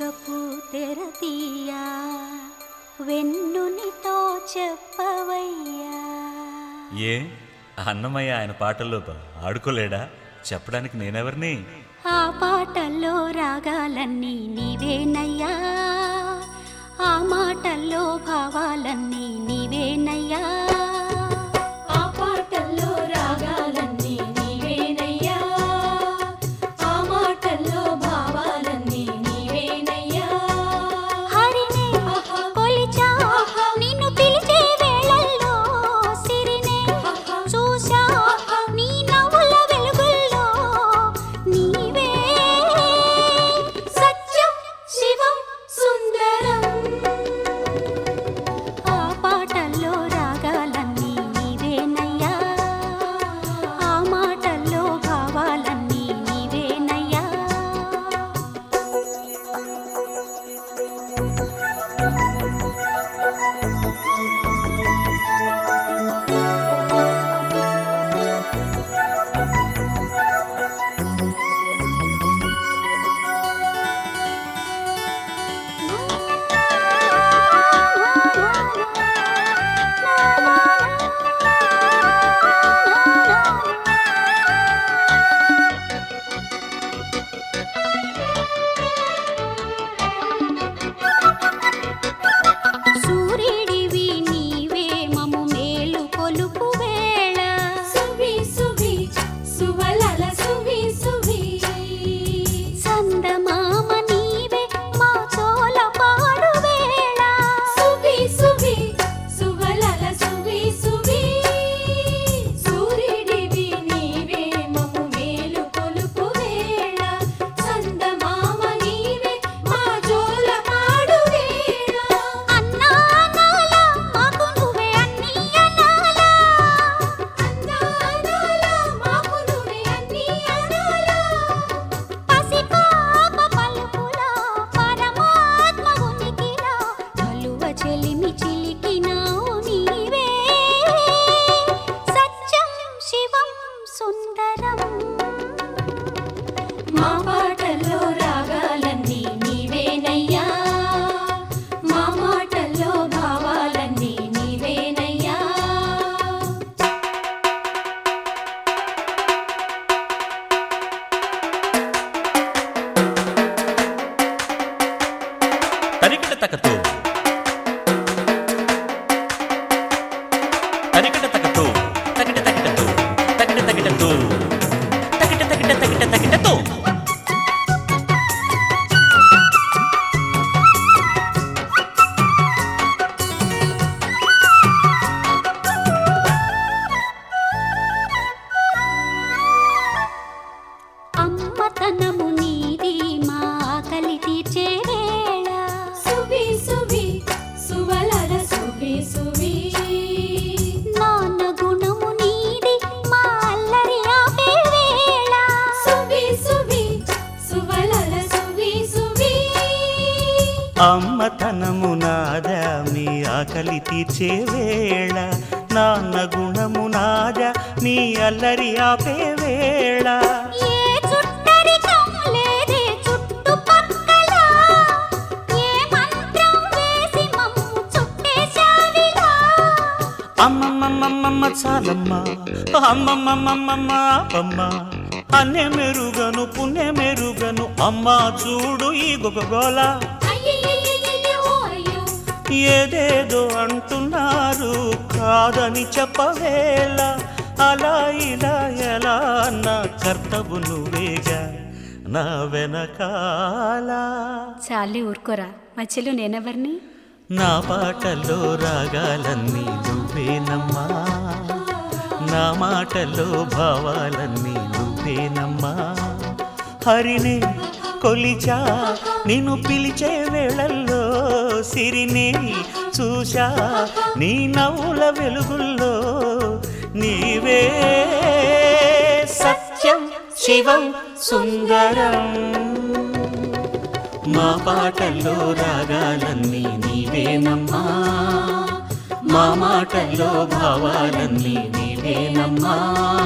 లోకపు తెరతీయా వెన్నునితో చెప్పవయ్యా ఏ అన్నమయ్య ఆయన పాటల్లో ఆడుకోలేడా చెప్పడానికి నేనెవరిని ఆ పాటల్లో రాగాలన్నీ నీవేనయ్యా ఆ మాటల్లో భావాలన్నీ నీవేనయ్యా ఆ పాటల్లో రాగాలన్నీ నీవేనయ్యా ఆ మాటల్లో భావాలన్నీ నీవేనయ్యా హరినే కొలిచా నిన్ను పిలిచే వేళల్లో సిరినే చూసా నీ నవ్వుల వెలుగుల్లో నీవే సత్యం శివం సుందరం ఆ పాటల్లో రాగాలన్నీ నీవేనయ్యా ఆ మాటల్లో భావాలన్నీ నీవేనయ్యా సూర్యుడివి నీవే మము మేలు కొలుపు వేళ సువి సువి సువలల సువి సువి సందమామ నీవే మా చోల పాడు వేళ సువి సువి సువలల సువి సువి సూర్యుడివి నీవే మము మేలు కొలుపు వేళ చందమామ నీవే మా జోల పాడు వేళ అన్నా అనాల మాకు నువ్వే అన్నీ అనాల అన్నా అనాలా మాకు నువ్వే అన్నీ అనాలా పసిపాప పలుకుల పరమాత్మ ఉనికిలో కలువ చెలిమి చిలికినావు నీవే సత్యం శివం సుందరం మా పాటల్లో రాగాలన్నీ నీవేనయ్యా మా మాటల్లో భావాలన్నీ నీవేనయ్యా తరికిట తకతో తరికిట తకతో తకిట తకిటతో తకిట తకిటతో తకిట తకిట తకిట తకిటతో అమ్మతనము నీది మా ఆకలి తీర్చే వేళ సువి సువి సువలల సువి సువి నాన్న గుణము నీది మా అల్లరి ఆపే వేళ సువి సువి సువలల సువి సువి అమ్మతనము నాదా మీ ఆకలి తీర్చే వేళ నాన్న గుణము నాదా మీ అల్లరి ఆపే వేళ ఏ చుట్టరికం లేదే చుట్టుపక్కల ఏ మంత్రం వేసి మమ్ము చుట్టేశావిలా అమ్మమ్మమ్మమ్మ చాలమ్మ అమ్మమ్మమ్మమ్మ అమ్మమ్మ అన్నే మెరుగను పుణ్య మెరుగను అమ్మ చూడు ఈ గొగగోల అయ్యయ్యయ్యయ్యయ్య ఓ అయ్యో ఏదేదో అంటున్నారు కాదని చెప్పవేళ అలా ఇలా ఎలా నా కర్తవు నువ్వేగా నా వెనకాల చాలే ఊరుకోరా మధ్యలో నేనెవరిని నా పాటల్లో రాగాలన్నీ నువ్వేనమ్మా నా మాటల్లో భావాలన్నీ నువ్వేనమ్మా హరినే కొలిచా నిన్ను పిలిచే వేళల్లో సిరినే చూశా నీ నవ్వుల వెలుగుల్లో నీవే సత్యం శివం సుందరం మా పాటల్లో రాగాలన్నీ నీవేనమ్మా మా మాటల్లో భావాలన్నీ నీవేనమ్మా